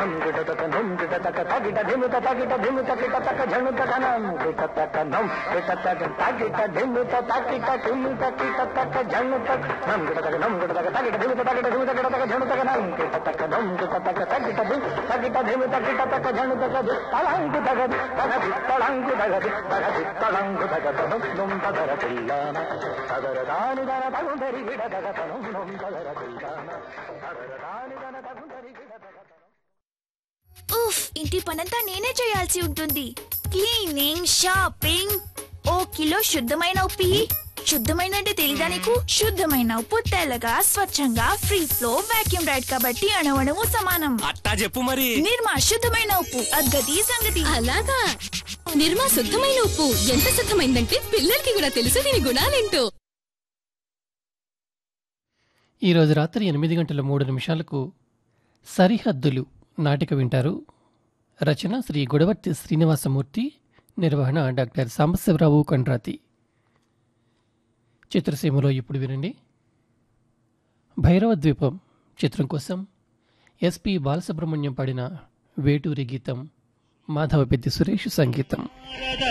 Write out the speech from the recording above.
నం గిట తక నం గిట తక తగిట ధిమిత తగిట ధిమిత గిట తక జనుత నం గిట తక నం గిట తక తగిట ధిమిత తగిట ధిమిత గిట తక జనుత నం గిట తక నం గిట తక తగిట ధిమిత తగిట ధిమిత గిట తక జనుత నం గిట తక నం గిట తక తగిట ధిమ్ తగిట ధిమిత గిట తక జనుత గది తలంగు తగది తగది తలంగు తగది తగది తలంగు తగద నం తగర పిల్లాన తగర దాని దన తగుందరి గిడ తగ తనం నం తగర పిల్లాన తగర దాని దన తగుందరి గిడ తగ ఉఫ్ ఇంటి పనంతా నేనే చేయాల్సి ఉంటుంది క్లీనింగ్ షాపింగ్ ఓ కిలో శుద్ధమైన ఉప్పి శుద్ధమైన అంటే తెలీదా నీకు శుద్ధమైన ఉప్పు తెల్లగా స్వచ్ఛంగా ఫ్రీ ఫ్లో వాక్యూమ్ రైడ్ కాబట్టి అణవణము సమానం అట్టా చెప్పు మరి నిర్మా శుద్ధమైన ఉప్పు అద్గతి సంగతి అలాగా నిర్మా శుద్ధమైన ఉప్పు ఎంత శుద్ధమైందంటే పిల్లలకి కూడా తెలుసు దీని గుణాలేంటో ఈరోజు రాత్రి ఎనిమిది గంటల మూడు నిమిషాలకు సరిహద్దులు నాటిక వింటారు రచన శ్రీ గుడవర్తి శ్రీనివాసమూర్తి నిర్వహణ డాక్టర్ సాంబశివరావు కండ్రాతి చిత్రసీమలో ఇప్పుడు వినండి భైరవ ద్వీపం చిత్రం కోసం ఎస్పి బాలసుబ్రహ్మణ్యం పాడిన వేటూరి గీతం మాధవపెద్ది సురేష్ సంగీతం